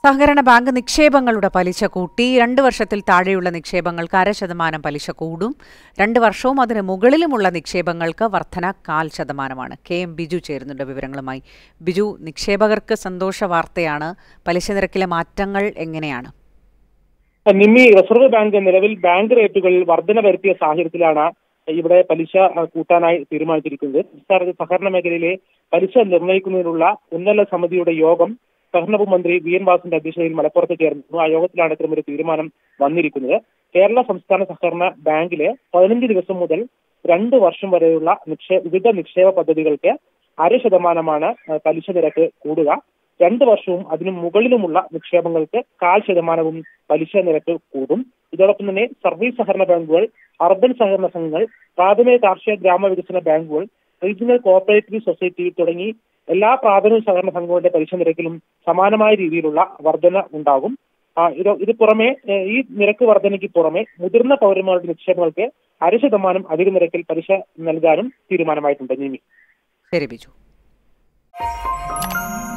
സഹകരണ ബാങ്ക് നിക്ഷേപങ്ങളുടെ പലിശ കൂട്ടി രണ്ട് വർഷത്തിൽ താഴെയുള്ള നിക്ഷേപങ്ങൾക്ക് അര ശതമാനം പലിശ കൂടും രണ്ട് വർഷവും അതിന് മുകളിലുമുള്ള നിക്ഷേപങ്ങൾക്ക് വർധന കാൽ ശതമാനമാണ് കെ എം ബിജു ചേരുന്നുണ്ട് വിവരങ്ങളുമായി ബിജു നിക്ഷേപകർക്ക് സന്തോഷ വാർത്തയാണ് പലിശ നിരക്കിലെ മാറ്റങ്ങൾ എങ്ങനെയാണ് നിമ്മി റിസർവ് ബാങ്ക് നിലവിൽ ബാങ്ക് റേറ്റുകളിൽ വർധന വരുത്തിയ സാഹചര്യത്തിലാണ് ഇവിടെ പലിശ അഹ്, കൂട്ടാനായി തീരുമാനിച്ചിരിക്കുന്നത് സംസ്ഥാന സഹകരണ മേഖലയിലെ പലിശ നിർണ്ണയിക്കുന്നതിനുള്ള ഉന്നത സമിതിയുടെ യോഗം സഹകരണ വകുപ്പ് മന്ത്രി വി എൻ വാസന്റെ അധ്യക്ഷതയിൽ മലപ്പുറത്ത് ചേർന്നു ആ യോഗത്തിലാണ് ഇത്തരമൊരു തീരുമാനം വന്നിരിക്കുന്നത് കേരള സംസ്ഥാന സഹകരണ ബാങ്കിലെ പതിനഞ്ച് ദിവസം മുതൽ രണ്ട് വർഷം വരെയുള്ള നിക്ഷേ വിവിധ നിക്ഷേപ പദ്ധതികൾക്ക് അര ശതമാനമാണ് അഹ്, പലിശ നിരക്ക് കൂടുക രണ്ട് വർഷവും അതിനു മുകളിലുമുള്ള നിക്ഷേപങ്ങൾക്ക് കാൽ ശതമാനവും പലിശ നിരക്ക് കൂടും ഇതോടൊപ്പം തന്നെ സർവീസ് സഹകരണ ബാങ്കുകൾ അർബൻ സഹകരണ സംഘങ്ങൾ പ്രാഥമിക കാർഷിക ഗ്രാമവികസന ബാങ്കുകൾ റീജിയണൽ കോഓപ്പറേറ്റീവ് സൊസൈറ്റി തുടങ്ങി എല്ലാ പ്രാഥമിക സഹകരണ സംഘങ്ങളുടെ പലിശ നിരക്കിലും സമാനമായ രീതിയിലുള്ള വർധന ഉണ്ടാകും ആ, ഇത് ഇത് പുറമെ ഏ, ഈ നിരക്ക് വർധനയ്ക്ക് പുറമെ മുതിർന്ന പൗരന്മാരുടെ നിക്ഷേപങ്ങൾക്ക് അര ശതമാനം അധിക നിരക്കിൽ പലിശ നൽകാനും തീരുമാനമായിട്ടുണ്ട് നിമി ശരി ബിജു